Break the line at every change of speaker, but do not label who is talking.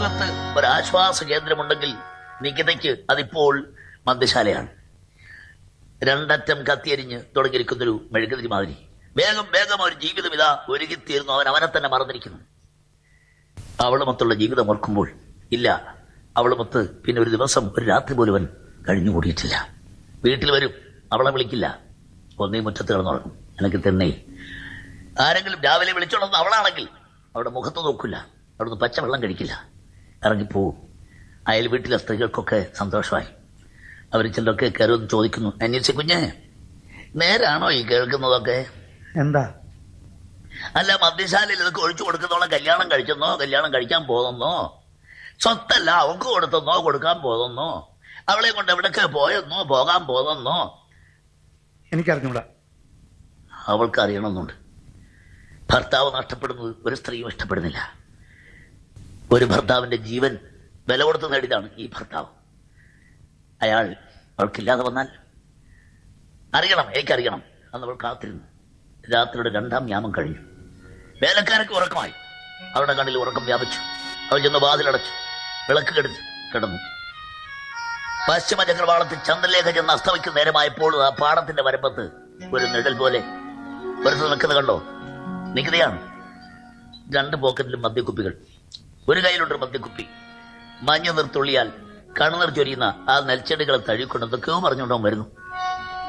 ലോകത്ത് ഒരു ആശ്വാസ കേന്ദ്രമുണ്ടെങ്കിൽ നികിതയ്ക്ക് അതിപ്പോൾ മദ്യശാലയാണ് രണ്ടറ്റം കത്തിയരിഞ്ഞ് തുടങ്ങിയിരിക്കുന്നൊരു മെഴുകുതിരി മാതിരി വേഗം വേഗം ഒരു ജീവിതം ഇതാ ഒരുങ്ങിത്തീർന്നു അവൻ അവനെ തന്നെ മറന്നിരിക്കുന്നു അവളുമൊത്തുള്ള ജീവിതം ഓർക്കുമ്പോൾ ഇല്ല അവളുമൊത്ത് പിന്നെ ഒരു ദിവസം ഒരു രാത്രി പോലും അവൻ കഴിഞ്ഞുകൂടിയിട്ടില്ല വീട്ടിൽ വരും അവളെ വിളിക്കില്ല ഒന്നേ മുറ്റത്ത് കിടന്നുറങ്ങും എനിക്ക് തന്നെ ആരെങ്കിലും രാവിലെ വിളിച്ചോളുന്ന അവളാണെങ്കിൽ അവിടെ മുഖത്ത് നോക്കില്ല അവിടുന്ന് പച്ച വെള്ളം കഴിക്കില്ല ഇറങ്ങിപ്പോവും അയൽ വീട്ടിലെ സ്ത്രീകൾക്കൊക്കെ സന്തോഷമായി അവർ ചിലരൊക്കെ കയറുമെന്ന് ചോദിക്കുന്നു അന്വേഷിച്ച് കുഞ്ഞ് നേരാണോ ഈ കേൾക്കുന്നതൊക്കെ
എന്താ
അല്ല മദ്യശാലയിൽ ഇതൊക്കെ ഒഴിച്ചു കൊടുക്കുന്നോളം കല്യാണം കഴിച്ചെന്നോ കല്യാണം കഴിക്കാൻ പോകുന്നോ സ്വത്തല്ല അവക്ക് കൊടുത്തെന്നോ കൊടുക്കാൻ പോകുന്നോ അവളെ കൊണ്ട് എവിടൊക്കെ പോയെന്നോ പോകാൻ പോകുന്നോ
എനിക്കറിഞ്ഞൂടാ
അവൾക്ക് അറിയണമെന്നുണ്ട് ഭർത്താവ് നഷ്ടപ്പെടുന്നത് ഒരു സ്ത്രീയും ഇഷ്ടപ്പെടുന്നില്ല ഒരു ഭർത്താവിന്റെ ജീവൻ വില കൊടുത്ത് നേടിയതാണ് ഈ ഭർത്താവ് അയാൾ അവൾക്കില്ലാതെ വന്നാൽ അറിയണം എനിക്കറിയണം അന്ന് അവൾ കാത്തിരുന്നു രാത്രിയുടെ രണ്ടാം യാമം കഴിഞ്ഞു വേലക്കാരൊക്കെ ഉറക്കമായി അവളുടെ കണ്ണിൽ ഉറക്കം വ്യാപിച്ചു അവൾ ചെന്ന് വാതിലടച്ചു വിളക്ക് കെടുത്ത് കിടന്നു പശ്ചിമ ചക്രവാളത്തിൽ ചന്ദ്രലേഖ ചെന്ന് അസ്തമിക്കുന്ന നേരമായപ്പോൾ ആ പാടത്തിന്റെ വരമ്പത്ത് ഒരു നിഴൽ പോലെ ഒരുത്ത് നിൽക്കുന്നത് കണ്ടോ നികുതിയാണ് രണ്ട് പോക്കറ്റിലും മദ്യക്കുപ്പികൾ ഒരു കയ്യിലുണ്ട് മദ്യക്കുപ്പി മഞ്ഞ നിർത്തുള്ളിയാൽ കണ്ണുനീർ ചൊരിയുന്ന ആ നെൽച്ചെടികളെ തഴുകൊണ്ട് എന്തൊക്കെയോ പറഞ്ഞുകൊണ്ടോ വരുന്നു